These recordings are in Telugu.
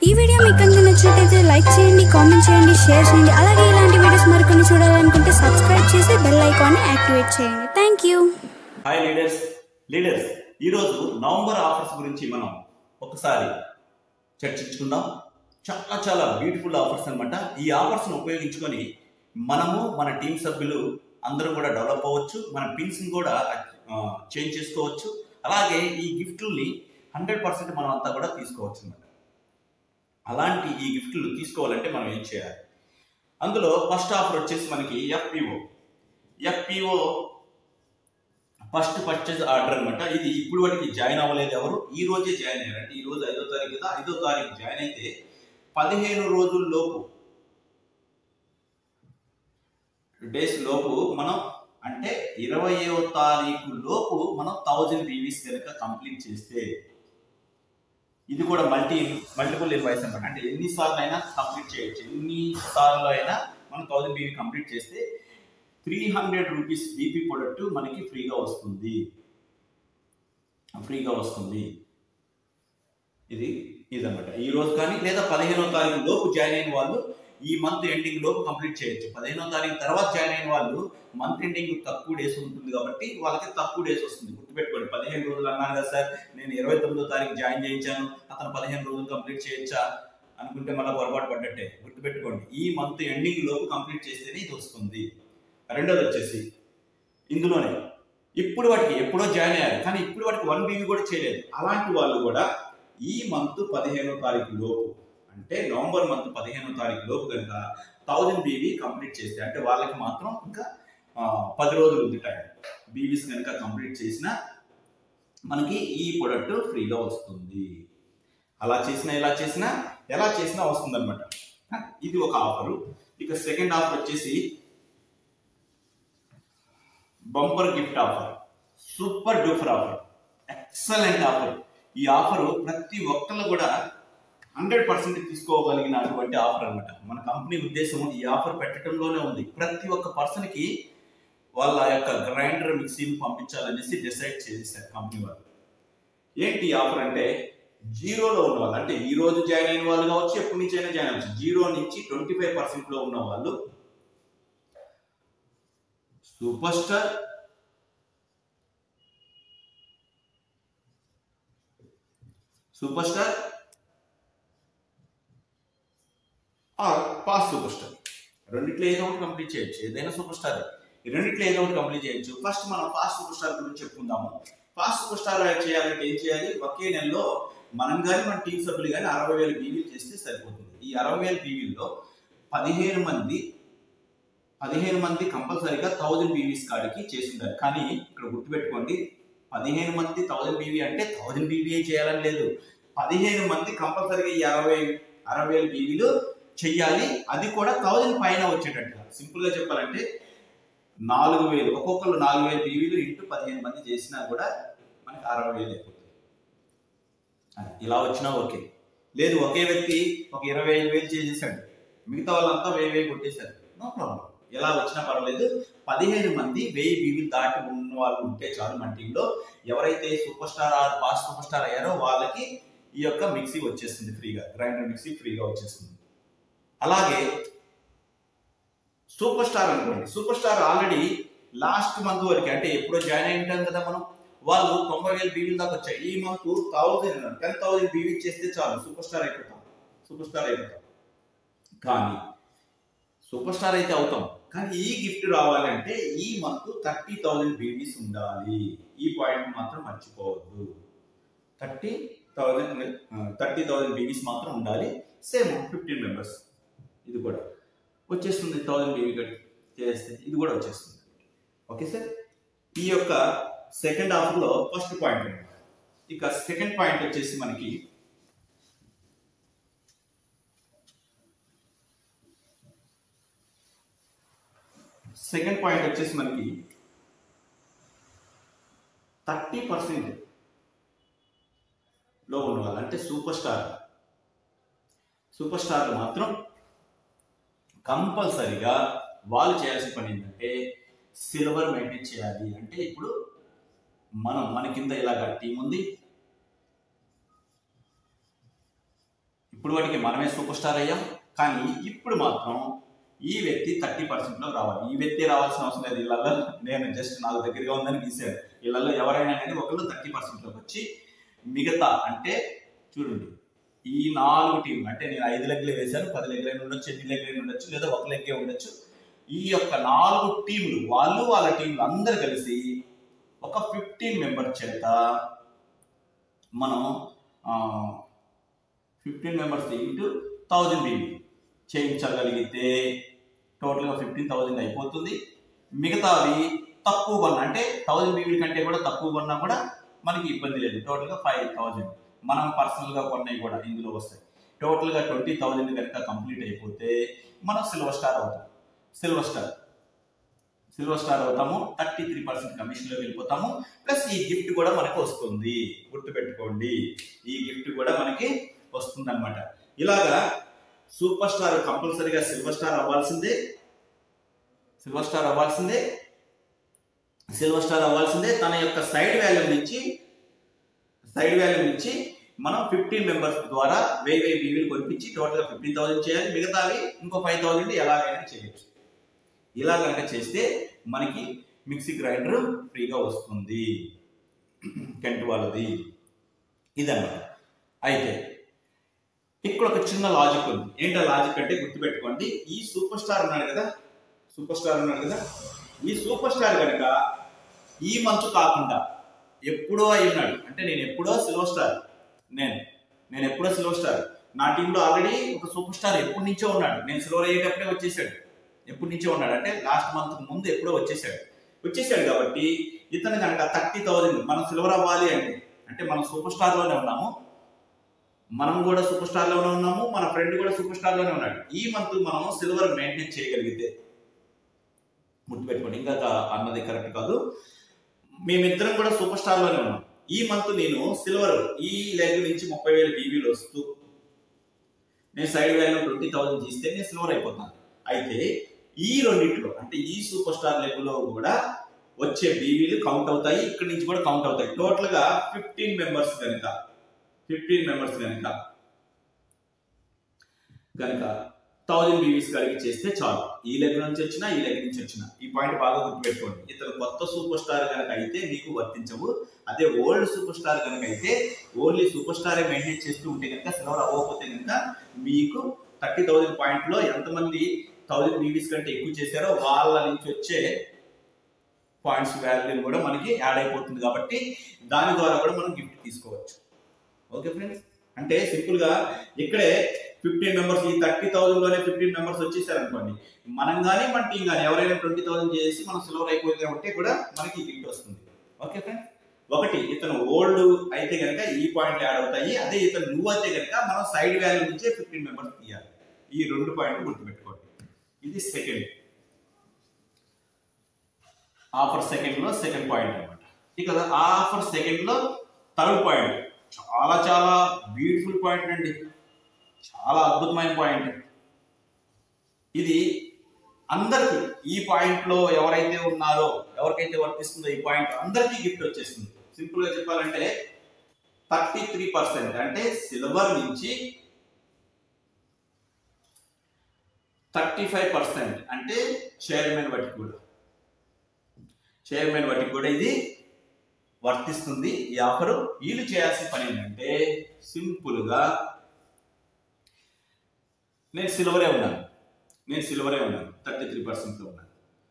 ఈ వీడియో మీకు కనుక నచ్చినట్లయితే లైక్ చేయండి కామెంట్ చేయండి షేర్ చేయండి అలాగే ఇలాంటి వీడియోస్ మరికొన్ని చూడాలనుకుంటే సబ్స్క్రైబ్ చేసి బెల్ ఐకాన్ని యాక్టివేట్ చేయండి thank you hi leaders leaders ఈరోజు నవంబర్ ఆఫర్స్ గురించి మనం ఒకసారి చర్చించుకుందాం చాలా చాలా బ్యూటిఫుల్ ఆఫర్స్ అన్నమాట ఈ ఆఫర్స్ను ఉపయోగించుకొని మనము మన టీం సభ్యులు అందరం కూడా డెవలప్ అవ్వచ్చు మన పిన్స్ని కూడా చేంజ్ చేసుకోవచ్చు అలాగే ఈ గిఫ్ట్లని హండ్రెడ్ పర్సెంట్ మనం అంతా కూడా తీసుకోవచ్చు అన్నమాట అలాంటి ఈ గిఫ్ట్లు తీసుకోవాలంటే మనం ఏం చేయాలి అందులో ఫస్ట్ ఆఫర్ వచ్చేసి మనకి FPO FPO first purchase order అనమాట ఇది ఇప్పుడు వరకు జాయిన్ అవ్వలేదు ఎవరు ఈ రోజే జాయిన్ అయ్యారు అంటే ఈ రోజు ఐదో తారీఖు కదా ఐదో తారీఖు జాయిన్ అయితే పదిహేను రోజుల లోపు డేస్ లోపు మనం అంటే ఇరవయో తారీఖు లోపు మనం థౌజండ్ బీవీస్ కనుక కంప్లీట్ చేస్తే ఇది కూడా మల్టీ మల్టిపుల్ ఇన్వాయిస్ అనమాట అంటే ఎన్ని సార్లు అయినా కంప్లీట్ చేయొచ్చు ఎన్ని సార్లు అయినా మనం థౌజండ్ బీవీ కంప్లీట్ చేస్తే three hundred rupees BP product మనకి ఫ్రీగా వస్తుంది ఫ్రీగా వస్తుంది ఇది ఇదన్నమాట ఈ రోజు కానీ లేదా పదిహేనో తారీఖు లోపు జాయిన్ అయిన వాళ్ళు ఈ మంత్ ఎండింగ్ లోపు కంప్లీట్ చేయొచ్చు పదిహేనో తారీఖు తర్వాత జాయిన్ అయిన వాళ్ళు మంత్ ఎండింగ్ తక్కువ డేస్ ఉంటుంది కాబట్టి వాళ్ళకి తక్కువ డేస్ వస్తుంది గుర్తుపెట్టుకోండి పదిహేను రోజులు అన్నాను కదా సార్ నేను ఇరవై తొమ్మిదో తారీఖు జాయిన్ చేయించాను అతను పదిహేను రోజులు కంప్లీట్ చేయొచ్చా అనుకుంటే మళ్ళీ పొరపాటు పడ్డట్టే గుర్తుపెట్టుకోండి ఈ మంత్ ఎండింగ్ లోపు కంప్లీట్ చేస్తేనే ఇది వస్తుంది రెండోది వచ్చేసి ఇందులోనే ఇప్పుడు వాటికి ఎప్పుడో జాయిన్ అయ్యారు కానీ ఇప్పుడు వాటికి వన్ బీవీ కూడా చేయలేదు అలాంటి వాళ్ళు కూడా ఈ మంత్ పదిహేనో తారీఖు లోపు అంటే నవంబర్ మంత్ పదిహేనో తారీఖు లోపు కనుక థౌజండ్ బీవీ కంప్లీట్ చేస్తే అంటే వాళ్ళకి మాత్రం ఇంకా ఆ, పది రోజులు ఉంది టైం బీవీస్ కనుక కంప్లీట్ చేసినా మనకి ఈ ప్రొడక్ట్ ఫ్రీగా వస్తుంది అలా చేసినా ఇలా చేసినా ఎలా చేసినా వస్తుంది అనమాట ఇది ఒక ఆఫరు ఇక సెకండ్ ఆఫర్ వచ్చేసి bumper gift offer super duper offer excellent offer ఈ ఆఫర్ ప్రతి ఒక్కళ్ళు కూడా హండ్రెడ్ పర్సెంట్ తీసుకోగలిగినటువంటి ఆఫర్ అన్నమాట మన కంపెనీ ఉద్దేశం ఈ ఆఫర్ పెట్టడంలోనే ఉంది ప్రతి ఒక్క పర్సన్కి వాళ్ళ యొక్క గ్రైండర్ మిక్సీని పంపించాలనేసి డిసైడ్ చేశారు కంపెనీ వాళ్ళు ఏంటి ఈ ఆఫర్ అంటే జీరోలో ఉన్న వాళ్ళు అంటే ఈ రోజు జాయిన్ అయిన వాళ్ళు కావచ్చు ఎప్పటి నుంచి అయినా జాయిన్ అవ్వచ్చు జీరో నుంచి ట్వంటీ ఫైవ్ పర్సెంట్ లో ఉన్న వాళ్ళు super star super star pass super star రెండిట్లో ఏదో ఒకటి కంప్లీట్ చేయొచ్చు ఏదైనా సూపర్ స్టార్ ఈ రెండిట్లో ఏదో ఒకటి కంప్లీట్ చేయొచ్చు ఫస్ట్ మనం ఫాస్ట్ సూపర్ స్టార్ గురించి చెప్పుకుందాము ఫాస్ట్ సూపర్ స్టార్ చేయాలంటే ఏం చేయాలి ఒకే నెలలో మనం కానీ మన టీం సభ్యులు కానీ అరవై వేల బీవీలు చేస్తే సరిపోతుంది ఈ అరవై వేల బీవీల్లో పదిహేను మంది పదిహేను మంది కంపల్సరీగా థౌజండ్ బీవీస్ కాడికి చేసి ఉండాలి కానీ ఇక్కడ గుర్తుపెట్టుకోండి పదిహేను మంది థౌజండ్ బీవీ అంటే థౌజండ్ బీవీ చేయాలని లేదు పదిహేను మంది కంపల్సరీగా ఈ అరవై అరవై వేల బీవీలు చెయ్యాలి అది కూడా థౌజండ్ పైన వచ్చేటట్టుగా సింపుల్ గా చెప్పాలంటే నాలుగు వేలు ఒక్కొక్కరు నాలుగు వేల బీవీలు ఇంటూ పదిహేను మంది చేసినా కూడా మనకి అరవై వేలు అయిపోతుంది అది ఇలా వచ్చినా ఓకే లేదు ఒకే వ్యక్తి ఒక ఇరవై ఐదు వేలు చేసేసాడు మిగతా వాళ్ళంతా వెయ్యి వెయ్యి కొట్టేశారు నో ప్రాబ్లం ఎలా వచ్చినా పర్వాలేదు పదిహేను మంది వెయ్యి బీవీలు దాటి ఉన్న వాళ్ళు ఉంటే చాలు మన టీంలో ఎవరైతే super star or pass super star అయ్యారో వాళ్ళకి ఈ యొక్క మిక్సీ వచ్చేస్తుంది ఫ్రీగా గ్రైండర్ మిక్సీ ఫ్రీగా వచ్చేస్తుంది అలాగే సూపర్ స్టార్ అనుకోండి super star already last month వరకు అంటే ఎప్పుడో జాయిన్ అయి ఉంటాం కదా మనం వాళ్ళు తొంభై వేల బీవీల దాకా వచ్చాయి ఈ month thousand ten thousand BV చేస్తే చాలు సూపర్ స్టార్ అయిపోతాం సూపర్ స్టార్ అయిపోతాం కానీ సూపర్ స్టార్ అయితే అవుతాం కానీ ఈ గిఫ్ట్ రావాలంటే ఈ మంత్ థర్టీ థౌజండ్ బీవీస్ ఉండాలి ఈ పాయింట్ మాత్రం మర్చిపోవద్దు thirty thousand thirty thousand BVs మాత్రం ఉండాలి సేమ్ ఫిఫ్టీన్ మెంబర్స్ ఇది కూడా వచ్చేస్తుంది థౌజండ్ బీవీ కట్ చేస్తే ఇది కూడా వచ్చేస్తుంది ఓకే సార్ ఈ యొక్క సెకండ్ హాఫ్లో ఫస్ట్ పాయింట్ అన్నమాట ఇక సెకండ్ పాయింట్ వచ్చేసి మనకి సెకండ్ పాయింట్ వచ్చేసి మనకి థర్టీ పర్సెంట్ లో ఉన్న వాళ్ళు అంటే సూపర్ స్టార్ సూపర్ స్టార్ మాత్రం కంపల్సరిగా వాళ్ళు చేయాల్సిన పని ఏంటంటే సిల్వర్ మెయింటైన్ చేయాలి అంటే ఇప్పుడు మనం మన కింద ఇలాగ టీం ఉంది ఇప్పుడు వాటికి మనమే సూపర్ స్టార్ అయ్యాం కానీ ఇప్పుడు మాత్రం ఈ వ్యక్తి థర్టీ పర్సెంట్లో రావాలి ఈ వ్యక్తి రావాల్సిన అవసరం లేదు ఇళ్ళల్లో నేను జస్ట్ నాకు దగ్గరగా ఉందని గీసాను ఇళ్ళల్లో ఎవరైనా కానీ ఒకళ్ళు థర్టీ పర్సెంట్లోకి వచ్చి మిగతా అంటే చూడండి ఈ నాలుగు టీంలు అంటే నేను ఐదు లెగ్లు వేశాను పది లెగ్లైన ఉండొచ్చు ఎన్ని లెగ్లైన ఉండొచ్చు లేదా ఒక లెగ్గే ఉండొచ్చు ఈ యొక్క నాలుగు టీంలు వాళ్ళు వాళ్ళ టీంలు అందరు కలిసి ఒక ఫిఫ్టీన్ మెంబర్ చేత మనం fifteen members into thousand BB చేయించగలిగితే టోటల్గా ఫిఫ్టీన్ థౌజండ్ అయిపోతుంది మిగతావి తక్కువ కొన్నా అంటే థౌజండ్ బీబీ కంటే కూడా తక్కువ కొన్నా కూడా మనకి ఇబ్బంది లేదు టోటల్గా ఫైవ్ థౌజండ్ మనం పర్సనల్గా కొన్నవి కూడా ఇందులో వస్తాయి టోటల్గా ట్వంటీ థౌజండ్ కనుక కంప్లీట్ అయిపోతే మనం సిల్వర్ స్టార్ అవుతాం సిల్వర్ స్టార్ సిల్వర్ స్టార్ అవుతాము థర్టీ త్రీ పర్సెంట్ కమిషన్లోకి వెళ్ళిపోతాము ప్లస్ ఈ గిఫ్ట్ కూడా మనకు వస్తుంది గుర్తుపెట్టుకోండి ఈ గిఫ్ట్ కూడా మనకి వస్తుంది అనమాట ఇలాగా సూపర్ స్టార్ కంపల్సరీగా సిల్వర్ స్టార్ అవ్వాల్సిందే సిల్వర్ స్టార్ అవ్వాల్సిందే సిల్వర్ స్టార్ అవ్వాల్సిందే తన యొక్క సైడ్ వాల్యూ నుంచి సైడ్ వాల్యూ నుంచి మనం ఫిఫ్టీన్ మెంబర్స్ ద్వారా వెయ్యి వెయ్యి బీవీలు కొనిపించి టోటల్గా ఫిఫ్టీన్ థౌసండ్ చేయాలి మిగతావి ఇంకో ఫైవ్ థౌసండ్ ఎలాగైనా చేయొచ్చు ఇలా కనుక చేస్తే మనకి మిక్సీ గ్రైండర్ ఫ్రీగా వస్తుంది కెంట్ వాళ్ళది ఇదన్నమాట అయితే ఇక్కడ ఒక చిన్న లాజిక్ ఉంది ఏంటో లాజిక్ అంటే గుర్తుపెట్టుకోండి ఈ సూపర్ స్టార్ ఉన్నాడు కదా సూపర్ స్టార్ ఉన్నాడు కదా ఈ సూపర్ స్టార్ కనుక ఈ మంత్ కాకుండా ఎప్పుడో అయి ఉన్నాడు అంటే నేను ఎప్పుడో సిల్వర్ స్టార్ నేను నేను ఎప్పుడో సిల్వర్ స్టార్ నా టీంలో ఆల్రెడీ ఒక సూపర్ స్టార్ ఎప్పటి నుంచో ఉన్నాడు నేను సిల్వర్ అయ్యేటప్పుడే వచ్చేసాడు ఎప్పటి నుంచో ఉన్నాడు అంటే లాస్ట్ మంత్ ముందు ఎప్పుడో వచ్చేసాడు వచ్చేసాడు కాబట్టి ఇతను కనుక థర్టీ థౌజండ్ మనం సిల్వర్ అవ్వాలి అంటే అంటే మనం సూపర్ స్టార్ లోనే ఉన్నాము మనం కూడా సూపర్ స్టార్ లోనే ఉన్నాము మన ఫ్రెండ్ కూడా సూపర్ స్టార్ లోనే ఉన్నాడు ఈ మంత్ మనం సిల్వర్ మెయింటైన్ చేయగలిగితే గుర్తుపెట్టుకోండి ఇంకా అన్నది కరెక్ట్ కాదు మేమిద్దరం కూడా సూపర్ స్టార్ లోనే ఉన్నాం ఈ మంత్ నేను సిల్వర్ ఈ లెగ్ నుంచి ముప్పై వేల బీబీలు వస్తూ నేను సైడ్ వాల్యూ ట్వంటీ థౌసండ్ తీస్తే నేను సిల్వర్ అయిపోతాను అయితే ఈ రెండిట్లో అంటే ఈ సూపర్ స్టార్ లెగ్లో కూడా వచ్చే బీవీలు కౌంట్ అవుతాయి ఇక్కడి నుంచి కూడా కౌంట్ అవుతాయి టోటల్ గా ఫిఫ్టీన్ మెంబర్స్ కనుక ఫిఫ్టీన్ మెంబర్స్ కనుక కనుక థౌజండ్ బీవీస్ కలిగి చేస్తే చాలు ఈ లెగ్ నుంచి వచ్చినా ఈ లెగ్ నుంచి వచ్చినా ఈ పాయింట్ బాగా గుర్తుపెట్టుకోండి ఇతను కొత్త సూపర్ స్టార్ కనుక అయితే మీకు వర్తించవు అదే ఓల్డ్ సూపర్ స్టార్ కనుక అయితే ఓన్లీ సూపర్ స్టారే మెయింటైన్ చేస్తూ ఉంటే కనుక సిల్వర్ అవ్వకపోతే కనుక మీకు థర్టీ థౌజండ్ పాయింట్లో ఎంతమంది థౌజండ్ బీవీస్ కంటే ఎక్కువ చేశారో వాళ్ళ నుంచి వచ్చే పాయింట్స్ వాల్యూ కూడా మనకి యాడ్ అయిపోతుంది కాబట్టి దాని ద్వారా కూడా మనం గిఫ్ట్ తీసుకోవచ్చు ఓకే ఫ్రెండ్స్ అంటే సింపుల్ గా ఇక్కడే ఫిఫ్టీన్ మెంబర్స్ ఈ థర్టీ థౌసండ్ లోనే ఫిఫ్టీన్ మెంబర్స్ వచ్చేసారు అనుకోండి మనం కానీ మన టీం కానీ ఎవరైనా ట్వంటీ థౌసండ్ చేసి మనం సిల్వర్ అయిపోతే ఉంటే కూడా మనకి గిఫ్ట్ వస్తుంది ఓకే ఫ్రెండ్స్ ఒకటి ఇతను ఓల్డ్ అయితే కనుక ఈ పాయింట్లు యాడ్ అవుతాయి అదే ఇతను నువ్వు అయితే కనుక మనం సైడ్ వాల్యూ నుంచే ఫిఫ్టీన్ మెంబర్స్ తీయాలి ఈ రెండు పాయింట్లు గుర్తుపెట్టుకోండి ఇది సెకండ్ ఆఫర్ సెకండ్ లో సెకండ్ పాయింట్ అనమాట ఇక ఆఫర్ సెకండ్ లో థర్డ్ పాయింట్ చాలా చాలా బ్యూటిఫుల్ పాయింట్ అండి చాలా అద్భుతమైన పాయింట్ ఇది అందరికి ఈ పాయింట్ లో ఎవరైతే ఉన్నారో ఎవరికైతే వర్తిస్తుందో ఈ పాయింట్ అందరికీ గిఫ్ట్ వచ్చేస్తుంది సింపుల్ గా చెప్పాలంటే థర్టీ త్రీ పర్సెంట్ అంటే సిల్వర్ నుంచి థర్టీ ఫైవ్ పర్సెంట్ అంటే చైర్మన్ బట్టి కూడా చైర్మన్ బట్టి కూడా ఇది వర్తిస్తుంది ఈ ఆఫర్ వీళ్ళు చేయాల్సిన పని ఏంటంటే సింపుల్ గా నేను సిల్వరే ఉన్నాను నేను సిల్వరే ఉన్నాను థర్టీ త్రీ పర్సెంట్లో ఉన్నాను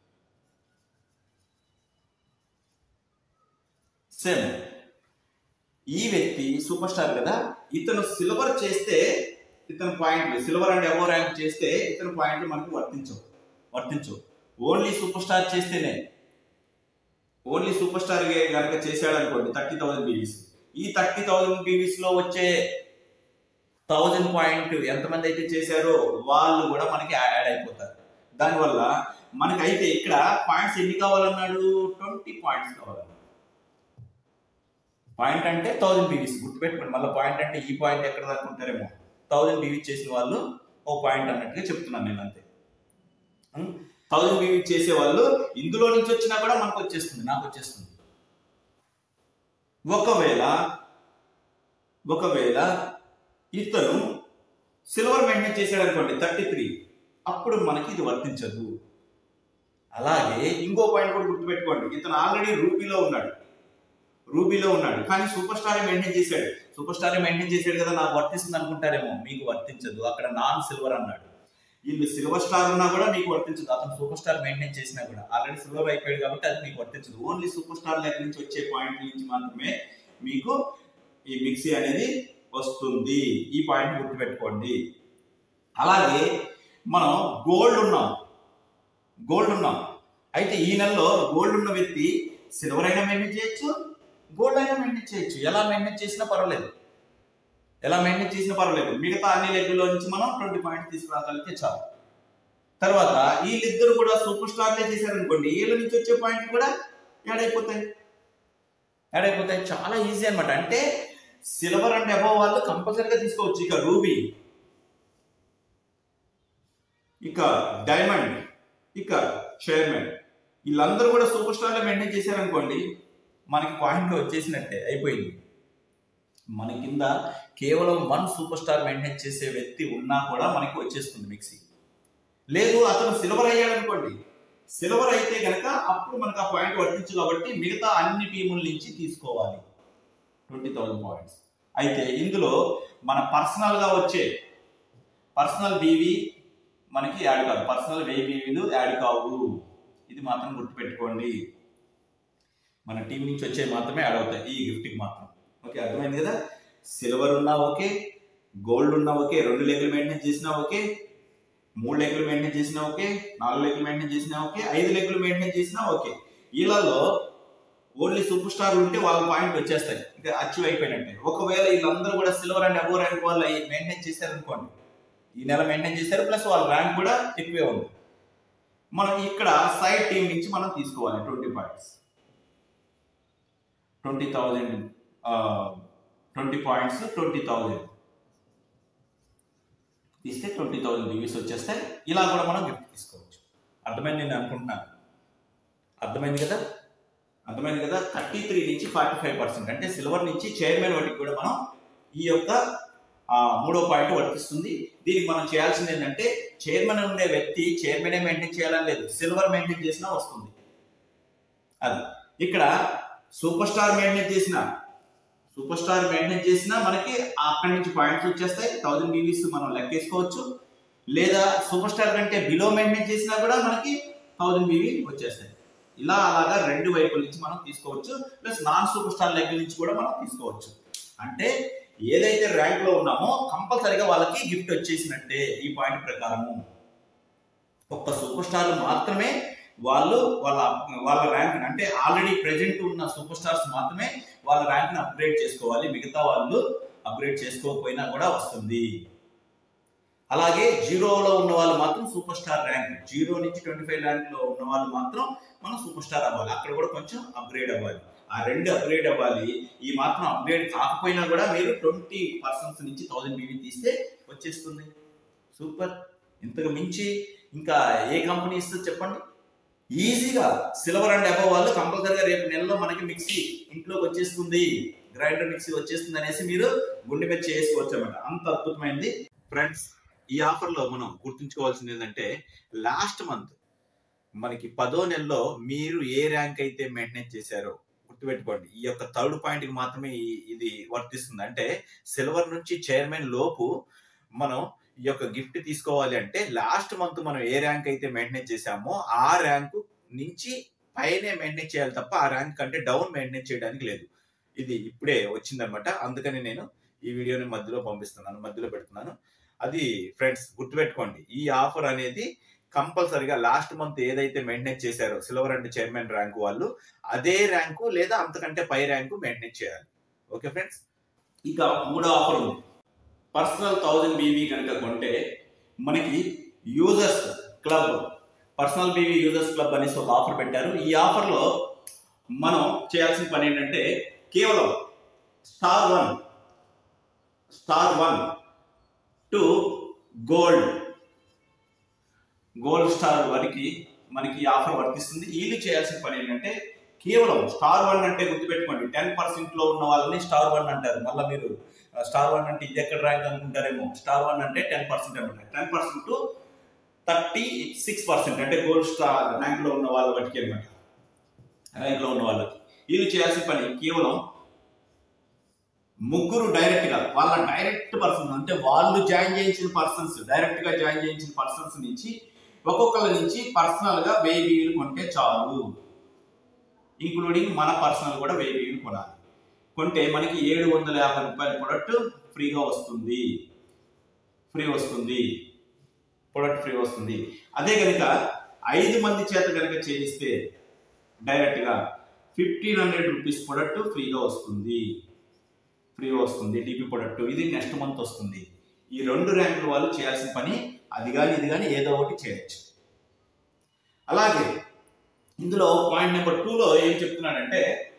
సేమ్ ఈ వ్యక్తి సూపర్ స్టార్ కదా ఇతను సిల్వర్ చేస్తే ఇతను పాయింట్లు సిల్వర్ అండ్ ఎవో ర్యాంక్ చేస్తే ఇతను పాయింట్లు మనకు వర్తించవు వర్తించవు ఓన్లీ సూపర్ స్టార్ చేస్తేనే ఓన్లీ సూపర్ స్టార్ కనుక చేశాడు అనుకోండి థర్టీ థౌసండ్ బీవీస్ ఈ థర్టీ థౌసండ్ బీవీస్ లో వచ్చే థౌజండ్ పాయింట్ ఎంతమంది అయితే చేశారో వాళ్ళు కూడా మనకి యాడ్ అయిపోతారు దానివల్ల మనకైతే ఇక్కడ పాయింట్స్ ఎన్ని కావాలన్నాడు ట్వంటీ పాయింట్స్ కావాలన్నాడు పాయింట్ అంటే థౌజండ్ బీవీస్ గుర్తుపెట్టుకోండి మళ్ళీ పాయింట్ అంటే ఈ పాయింట్ ఎక్కడ దాకా ఉంటారేమో థౌజండ్ బీవీస్ చేసిన వాళ్ళు ఓ పాయింట్ అన్నట్టుగా చెప్తున్నాను నేను అంతే థౌజండ్ బీవీ చేసే వాళ్ళు ఇందులో నుంచి వచ్చినా కూడా మనకు వచ్చేస్తుంది నాకు వచ్చేస్తుంది ఒకవేళ ఒకవేళ ఇతను సిల్వర్ మెయింటైన్ చేశాడు అనుకోండి థర్టీ త్రీ అప్పుడు మనకి ఇది వర్తించదు అలాగే ఇంకో పాయింట్ కూడా గుర్తుపెట్టుకోండి ఇతను ఆల్రెడీ రూబీలో ఉన్నాడు రూబీలో ఉన్నాడు కానీ సూపర్ స్టార్ మెయింటైన్ చేశాడు సూపర్ స్టార్ మెయింటైన్ చేశాడు కదా నాకు వర్తిస్తుంది అనుకుంటారేమో మీకు వర్తించదు అక్కడ నాన్ సిల్వర్ అన్నాడు వీళ్ళు సిల్వర్ స్టార్ ఉన్నా కూడా మీకు వర్తించదు అతను సూపర్ స్టార్ మెయింటైన్ చేసినా కూడా ఆల్రెడీ సిల్వర్ అయిపోయాడు కాబట్టి అది మీకు వర్తించదు ఓన్లీ సూపర్ స్టార్ దగ్గర నుంచి వచ్చే పాయింట్ నుంచి మాత్రమే మీకు ఈ మిక్సీ అనేది వస్తుంది ఈ పాయింట్ గుర్తుపెట్టుకోండి అలాగే మనం గోల్డ్ ఉన్నాం గోల్డ్ ఉన్నాం అయితే ఈ నెలలో గోల్డ్ ఉన్న వ్యక్తి సిల్వర్ అయినా మెయింటైన్ చేయొచ్చు గోల్డ్ అయినా మెయింటైన్ చేయొచ్చు ఎలా మెయింటైన్ చేసినా పర్వాలేదు ఎలా మెయింటైన్ చేసినా పర్వాలేదు మిగతా అన్ని లెగ్గులో నుంచి మనం ట్వంటీ పాయింట్స్ తీసుకురాగలిగితే చాలు తర్వాత వీళ్ళిద్దరు కూడా సూపర్ స్టార్లే చేశారనుకోండి వీళ్ళ నుంచి వచ్చే పాయింట్ కూడా యాడ్ అయిపోతాయి యాడ్ అయిపోతాయి చాలా ఈజీ అన్నమాట అంటే సిల్వర్ అండ్ అబవ్ వాళ్ళు కంపల్సరీగా తీసుకోవచ్చు ఇక రూబీ ఇక డైమండ్ ఇక చైర్మన్ వీళ్ళందరూ కూడా సూపర్ స్టార్లో మెయింటైన్ చేశారనుకోండి మనకి పాయింట్ వచ్చేసినట్టే అయిపోయింది మన కింద కేవలం వన్ సూపర్ స్టార్ మెయింటైన్ చేసే వ్యక్తి ఉన్నా కూడా మనకి వచ్చేస్తుంది మిక్సీ లేదు అతను సిల్వర్ అయ్యాడు అనుకోండి సిల్వర్ అయితే గనక అప్పుడు మనకు ఆ పాయింట్ వర్తించు కాబట్టి మిగతా అన్ని టీముల నుంచి తీసుకోవాలి ట్వంటీ థౌసండ్ పాయింట్స్ అయితే ఇందులో మన పర్సనల్ గా వచ్చే పర్సనల్ బీవీ మనకి యాడ్ కాదు పర్సనల్ బీవీలు యాడ్ కావు ఇది మాత్రం గుర్తుపెట్టుకోండి మన టీం నుంచి వచ్చే మాత్రమే యాడ్ అవుతాయి ఈ గిఫ్ట్కి మాత్రం ఓకే అర్థమైంది కదా సిల్వర్ ఉన్నా ఓకే గోల్డ్ ఉన్నా ఓకే రెండు లెగ్లు మెయింటైన్ చేసినా ఓకే మూడు లెగ్లు మెయింటైన్ చేసినా ఓకే నాలుగు లెగ్లు మెయింటైన్ చేసినా ఓకే ఐదు లెగ్లు మెయింటైన్ చేసినా ఓకే వీళ్ళలో ఓన్లీ సూపర్ స్టార్ ఉంటే వాళ్ళ పాయింట్ వచ్చేస్తాయి ఇంకా అచీవ్ అయిపోయినట్టే ఒకవేళ వీళ్ళందరూ కూడా సిల్వర్ అండ్ అబోవ్ ర్యాంక్ వాళ్ళు మెయింటైన్ చేశారనుకోండి ఈ నెల మెయింటైన్ చేశారు ప్లస్ వాళ్ళ ర్యాంక్ కూడా ఎక్కువే ఉంది మనం ఇక్కడ సైడ్ టీం నుంచి మనం తీసుకోవాలి twenty points twenty thousand twenty points twenty thousand తీస్తే ట్వంటీ థౌజండ్ రివ్యూస్ వచ్చేస్తాయి ఇలా కూడా మనం గిఫ్ట్ తీసుకోవచ్చు అర్థమైంది నేను అనుకుంటున్నాను అర్థమైంది కదా అర్థమైంది కదా థర్టీ త్రీ నుంచి ఫార్టీ ఫైవ్ పర్సెంట్ అంటే సిల్వర్ నుంచి చైర్మన్ వాటికి కూడా మనం ఈ యొక్క ఆ, మూడో పాయింట్ వర్తిస్తుంది దీనికి మనం చేయాల్సింది ఏంటంటే చైర్మన్ ఉండే వ్యక్తి చైర్మనే మెయింటైన్ చేయాలని లేదు సిల్వర్ మెయింటైన్ చేసినా వస్తుంది అది ఇక్కడ సూపర్ స్టార్ మెయింటైన్ చేసిన సూపర్ స్టార్ మెయింటైన్ చేసినా మనకి అక్కడి నుంచి పాయింట్స్ వచ్చేస్తాయి థౌజండ్ బీవీస్ మనం లెక్కేసుకోవచ్చు లేదా సూపర్ స్టార్ కంటే బిలో మెయింటైన్ చేసినా కూడా మనకి థౌజండ్ బీవీ వచ్చేస్తాయి ఇలా అలాగా రెండు వైపుల నుంచి మనం తీసుకోవచ్చు ప్లస్ నాన్ సూపర్ స్టార్ లెక్క నుంచి కూడా మనం తీసుకోవచ్చు అంటే ఏదైతే ర్యాంక్ లో ఉన్నామో కంపల్సరీగా వాళ్ళకి గిఫ్ట్ వచ్చేసినట్టే ఈ పాయింట్ ప్రకారము ఒక్క సూపర్ స్టార్ మాత్రమే వాళ్ళు వాళ్ళ వాళ్ళ ర్యాంక్ అంటే ఆల్రెడీ ప్రెజెంట్ ఉన్న సూపర్ స్టార్స్ మాత్రమే వాళ్ళ ర్యాంక్ ని అప్గ్రేడ్ చేసుకోవాలి మిగతా వాళ్ళు అప్గ్రేడ్ చేసుకోకపోయినా కూడా వస్తుంది అలాగే జీరోలో ఉన్న వాళ్ళు మాత్రం సూపర్ స్టార్ ర్యాంక్ జీరో నుంచి ట్వంటీ ఫైవ్ ర్యాంక్ లో ఉన్న వాళ్ళు మాత్రం మనం సూపర్ స్టార్ అవ్వాలి అక్కడ కూడా కొంచెం అప్గ్రేడ్ అవ్వాలి ఆ రెండు అప్గ్రేడ్ అవ్వాలి ఈ మాత్రం అప్గ్రేడ్ కాకపోయినా కూడా మీరు ట్వంటీ పర్సన్స్ నుంచి థౌసండ్ బీవీ తీస్తే వచ్చేస్తుంది సూపర్ ఇంతకు మించి ఇంకా ఏ కంపెనీ ఇస్తుంది చెప్పండి ఈజీగా సిల్వర్ అండ్ అబవ్ వాళ్ళు కంపల్సరీగా రేపు నెలలో మనకి మిక్సీ ఇంట్లోకి వచ్చేస్తుంది గ్రైండర్ మిక్సీ వచ్చేస్తుంది అనేసి మీరు గుండె మీద చేసుకోవచ్చు అనమాట అంత అద్భుతమైంది ఫ్రెండ్స్ ఈ ఆఫర్ లో మనం గుర్తుంచుకోవాల్సింది ఏంటంటే లాస్ట్ మంత్ మనకి పదో నెలలో మీరు ఏ ర్యాంక్ అయితే మెయింటైన్ చేశారో గుర్తుపెట్టుకోండి ఈ యొక్క థర్డ్ పాయింట్ కి మాత్రమే ఈ- ఇది వర్తిస్తుంది అంటే సిల్వర్ నుంచి చైర్మన్ లోపు మనం ఈ యొక్క గిఫ్ట్ తీసుకోవాలి అంటే లాస్ట్ మంత్ మనం ఏ ర్యాంక్ అయితే మెయింటైన్ చేశామో ఆ ర్యాంకు నుంచి పైనే మెయింటైన్ చేయాలి తప్ప ఆ ర్యాంక్ కంటే డౌన్ మెయింటైన్ చేయడానికి లేదు ఇది ఇప్పుడే వచ్చిందనమాట అందుకని నేను ఈ వీడియోని మధ్యలో పంపిస్తున్నాను మధ్యలో పెడుతున్నాను అది ఫ్రెండ్స్ గుర్తుపెట్టుకోండి ఈ ఆఫర్ అనేది కంపల్సరిగా లాస్ట్ మంత్ ఏదైతే మెయింటైన్ చేశారో సిల్వర్ అండ్ చైర్మన్ ర్యాంక్ వాళ్ళు అదే ర్యాంకు లేదా అంతకంటే పై ర్యాంకు మెయింటైన్ చేయాలి ఓకే ఫ్రెండ్స్ ఇక మూడో ఆఫర్ ఉంది పర్సనల్ థౌజండ్ బీవీ కనుక కొంటే మనకి users club personal BV users club అనేసి ఒక ఆఫర్ పెట్టారు ఈ ఆఫర్లో మనం చేయాల్సిన పని ఏంటంటే కేవలం star one star one to gold gold star వరకు మనకి ఈ ఆఫర్ వర్తిస్తుంది వీళ్ళు చేయాల్సిన పని ఏంటంటే కేవలం స్టార్ వన్ అంటే గుర్తుపెట్టుకోండి టెన్ పర్సెంట్ లో ఉన్న వాళ్ళని స్టార్ వన్ అంటారు మళ్ళీ మీరు స్టార్ వన్ అంటే ఇది ఎక్కడ ర్యాంక్ అనుకుంటారేమో స్టార్ వన్ అంటే టెన్ పర్సెంట్ అనమాట ten percent to thirty six percent అంటే గోల్డ్ స్టార్ ర్యాంక్ లో ఉన్న వాళ్ళ బట్టి అనమాట ర్యాంక్ లో ఉన్న వాళ్ళకి వీళ్ళు చేయాల్సిన పని కేవలం ముగ్గురు డైరెక్ట్ గా వాళ్ళ డైరెక్ట్ పర్సన్ అంటే వాళ్ళు జాయిన్ చేయించిన పర్సన్స్ డైరెక్ట్ గా జాయిన్ చేయించిన పర్సన్స్ నుంచి ఒక్కొక్కరి నుంచి పర్సనల్ గా వెయ్యి బియ్యలు కొంటే చాలు ఇంక్లూడింగ్ మన పర్సనల్ కూడా వెయ్యి బియ్యలు కొనాలి కొంటే మనకి ఏడు వందల యాభై రూపాయల ప్రొడక్ట్ ఫ్రీగా వస్తుంది ఫ్రీ వస్తుంది ప్రొడక్ట్ ఫ్రీ వస్తుంది అదే కనుక ఐదు మంది చేత కనుక చేయిస్తే డైరెక్ట్గా ఫిఫ్టీన్ హండ్రెడ్ రూపీస్ ప్రొడక్ట్ ఫ్రీగా వస్తుంది ఫ్రీ వస్తుంది డిపి ప్రొడక్ట్ ఇది నెక్స్ట్ మంత్ వస్తుంది ఈ రెండు ర్యాంకుల వాళ్ళు చేయాల్సిన పని అది కానీ ఇది కానీ ఏదో ఒకటి చేయొచ్చు అలాగే ఇందులో పాయింట్ నెంబర్ టూలో ఏం చెప్తున్నాడంటే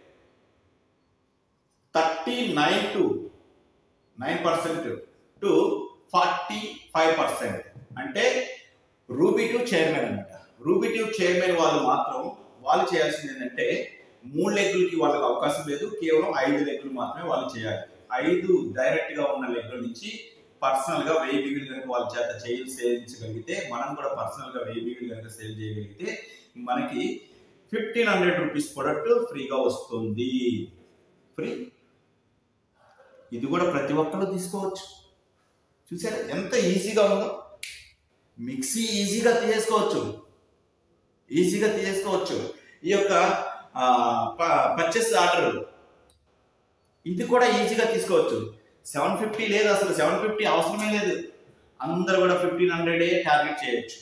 thirty nine to nine percent to forty five percent అంటే రూబీ ట్యూబ్ చైర్మన్ అనమాట రూబీ ట్యూబ్ చైర్మన్ వాళ్ళు మాత్రం వాళ్ళు చేయాల్సింది ఏంటంటే మూడు లెగ్గులకి వాళ్ళకి అవకాశం లేదు కేవలం ఐదు లెగ్గులు మాత్రమే వాళ్ళు చేయాలి ఐదు డైరెక్ట్ గా ఉన్న లెగ్గుల నుంచి పర్సనల్ గా వెయ్యి బిగులు కనుక వాళ్ళ చేత చేయి సేవించగలిగితే మనం కూడా పర్సనల్ గా వెయ్యి బిగులు కనుక సేల్ చేయగలిగితే మనకి ఫిఫ్టీన్ హండ్రెడ్ రూపీస్ ప్రొడక్ట్ ఫ్రీగా వస్తుంది ఫ్రీ ఇది కూడా ప్రతి ఒక్కరు తీసుకోవచ్చు చూసారా ఎంత ఈజీగా ఉందో మిక్సీ ఈజీగా తీసేసుకోవచ్చు ఈజీగా తీసేసుకోవచ్చు ఈ యొక్క పర్చేస్ ఆర్డర్ ఇది కూడా ఈజీగా తీసుకోవచ్చు సెవెన్ ఫిఫ్టీ లేదు అసలు సెవెన్ ఫిఫ్టీ అవసరమే లేదు అందరు కూడా ఫిఫ్టీన్ హండ్రెడే టార్గెట్ చేయొచ్చు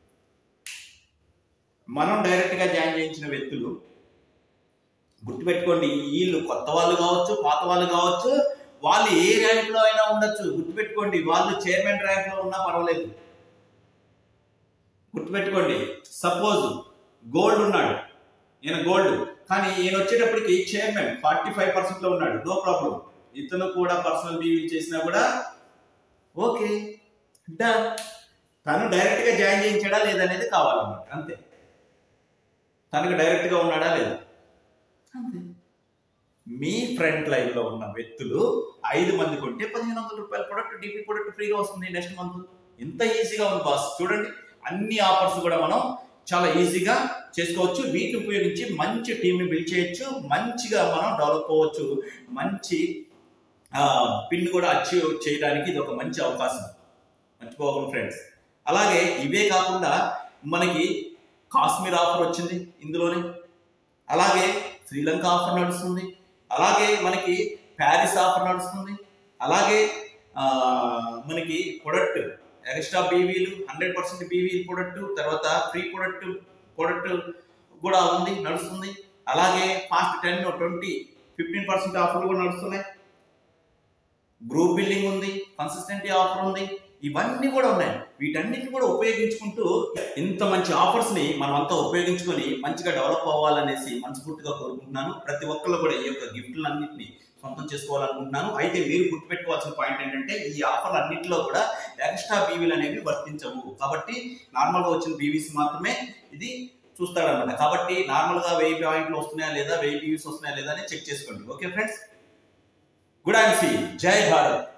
మనం డైరెక్ట్గా జాయిన్ చేయించిన వ్యక్తులు గుర్తుపెట్టుకోండి వీళ్ళు కొత్త వాళ్ళు కావచ్చు పాత వాళ్ళు కావచ్చు వాళ్ళు ఏ ర్యాంకులో అయినా ఉండొచ్చు గుర్తుపెట్టుకోండి వాళ్ళు చైర్మన్ ర్యాంక్లో ఉన్నా పర్వాలేదు గుర్తుపెట్టుకోండి సపోజ్ గోల్డ్ ఉన్నాడు ఈయన గోల్డ్ కానీ ఈయన వచ్చేటప్పటికి చైర్మన్ ఫార్టీ ఫైవ్ పర్సెంట్ లో ఉన్నాడు నో ప్రాబ్లం ఇతను కూడా పర్సనల్ బీవీ చేసినా కూడా ఓకే డన్ తను డైరెక్ట్ గా జాయిన్ చేయించాడా లేదనేది కావాలన్నమాట అంతే తనకు డైరెక్ట్ గా ఉన్నాడా లేదా అంతే మీ ఫ్రంట్ లైన్ లో ఉన్న వ్యక్తులు ఐదు మంది కొంటే పదిహేను వందల రూపాయల ప్రొడక్ట్ డిపి ప్రొడక్ట్ ఫ్రీగా వస్తుంది నెక్స్ట్ మంత్ ఎంత ఈజీగా ఉంది బాస్ చూడండి అన్ని ఆఫర్స్ కూడా మనం చాలా ఈజీగా చేసుకోవచ్చు వీటిని ఉపయోగించి మంచి టీంని బిల్డ్ చేయొచ్చు మంచిగా మనం డెవలప్ అవ్వచ్చు మంచి పిన్ కూడా అచీవ్ చేయడానికి ఇది ఒక మంచి అవకాశం మర్చిపోవాలి ఫ్రెండ్స్ అలాగే ఇవే కాకుండా మనకి కాశ్మీర్ ఆఫర్ వచ్చింది ఇందులోనే అలాగే శ్రీలంక ఆఫర్ నడుస్తుంది అలాగే మనకి ప్యారిస్ ఆఫర్ నడుస్తుంది అలాగే ఆ, మనకి ప్రొడక్ట్ ఎక్స్ట్రా బీవీలు హండ్రెడ్ పర్సెంట్ బీవీ ప్రొడక్ట్ తర్వాత ఫ్రీ ప్రొడక్ట్ ప్రొడక్ట్ కూడా ఉంది నడుస్తుంది అలాగే fast ten twenty fifteen percent ఆఫర్లు కూడా నడుస్తున్నాయి గ్రూప్ బిల్డింగ్ ఉంది కన్సిస్టెంటీ ఆఫర్ ఉంది ఇవన్నీ కూడా ఉన్నాయి వీటన్నిటిని కూడా ఉపయోగించుకుంటూ ఇంత మంచి ఆఫర్స్ ని మనం అంతా ఉపయోగించుకొని మంచిగా డెవలప్ అవ్వాలనేసి మనస్ఫూర్తిగా కోరుకుంటున్నాను ప్రతి ఒక్కళ్ళు కూడా ఈ యొక్క గిఫ్ట్లన్నింటినీ సొంతం చేసుకోవాలనుకుంటున్నాను అయితే మీరు గుర్తుపెట్టుకోవాల్సిన పాయింట్ ఏంటంటే ఈ ఆఫర్లు అన్నింటిలో కూడా ఎక్స్ట్రా బీవీలు అనేవి వర్తించవు కాబట్టి నార్మల్ గా వచ్చిన బీవీస్ మాత్రమే ఇది చూస్తాడన్నమాట కాబట్టి నార్మల్ గా వెయ్యి పాయింట్లు వస్తున్నాయా లేదా వెయ్యి బీవీస్ వస్తున్నాయా లేదా అని చెక్ చేసుకోండి okay friends good and see జై భారత్